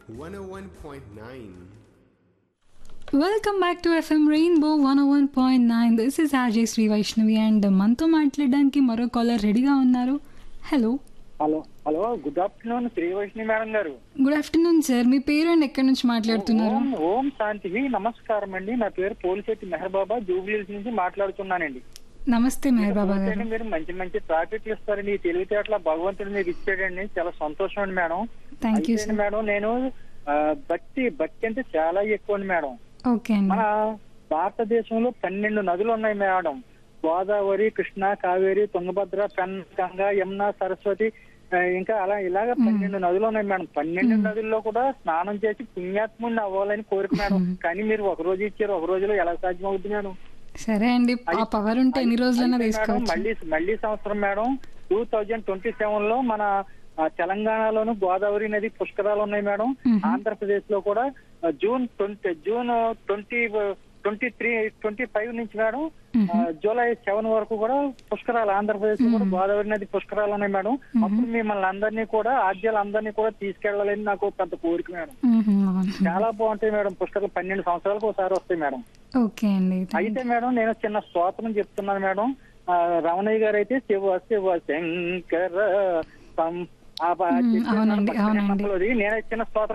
101.9. Welcome back to FM Rainbow one one point nine this is RJ Sri Vaishnavi and మనతో మాట్లాడడానికి మరో caller రెడీగా ఉన్నారు hello hello hello good afternoon Sri Vaishnavi madam గారు good afternoon sir మీ పేరు అండ్ ఎక్కడి నుంచి మాట్లాడుతున్నారు ఓం ఓం శాంతివి నమస్కారం అండి నా పేరు పోలిశెట్టి మెహర్బాబా జూబ్లీస్ నుంచి మాట్లాడుతున్నానండి నమస్తే మెహర్ బాబా గారు పోలిశెట్టి మీరు మంచి మంచి ట్రాఫిక్లు ఇస్తారండి ఈ తెలివితేటల భగవంతుడు మీకు ఇచ్చాడండి చాలా సంతోషం అండి మేడం థ్యాంక్ యూ అయితే సార్ మేడం నేను ఆ, భక్తి భక్తి అంటే చాలా ఎక్కువ అండి మేడం ఓకే అండి మన భారతదేశంలో పన్నెండు నదులు ఉన్నాయి మేడం గోదావరి కృష్ణ కావేరి తుంగభద్ర పెన్ గంగా యమున సరస్వతి ఆ, ఇంకా అలా ఇలాగ పన్నెండు నదులు ఉన్నాయి మేడం పన్నెండు నదుల్లో కూడా స్నానం చేసి పుణ్యాత్ముని అవ్వాలని కోరిక మేడం కానీ మీరు ఒక రోజు ఇచ్చారు ఒక రోజులో ఎలా సాధ్యం అవుతుంది మేడం సరే అండి ఆ పవర్ ఉంటే ఎన్ని రోజులైనా అయితే మేడం, తీసుకోవచ్చు మళ్ళీ మళ్ళీ సంవత్సరం madam two thousand twenty seven లో మన ఆ, తెలంగాణలోను గోదావరి నది పుష్కరాలు ఉన్నాయి మేడం మ్మ్. ఆంధ్రప్రదేశ్ లో కూడా ఆ, June twenty June twenty twenty three twenty five నుంచి మేడం మ్మ్. ఆ, జూలై సెవెన్ వరకు కూడా పుష్కరాలు ఆంధ్రప్రదేశ్ లో కూడా గోదావరి నది పుష్కరాలు ఉన్నాయి మేడం అప్పుడు మిమ్మల్ని అందరినీ కూడా ఆద్యాలు అందరినీ కూడా తీసుకెళ్లాలని నాకు పెద్ద కోరిక మేడం మ్మ్, అవును. చాలా బాగుంటాయి మేడం పుష్కరాలు పన్నెండు సంవత్సరాలకు ఒకసారి వస్తాయి మేడం ఓకే అండి థాంక్ అయితే మేడం నేను చిన్న స్తోత్రం చెప్తున్నాను మేడం ఆ, రమణయ్య గారు అయితే శివ శివ శంకర సం- ఆ బా- మ్మ్, చెప్పారు అవునండి, మేడం, పక్కనే అవునండి. పక్కలోది. నేనే చిన్న స్తోత్రం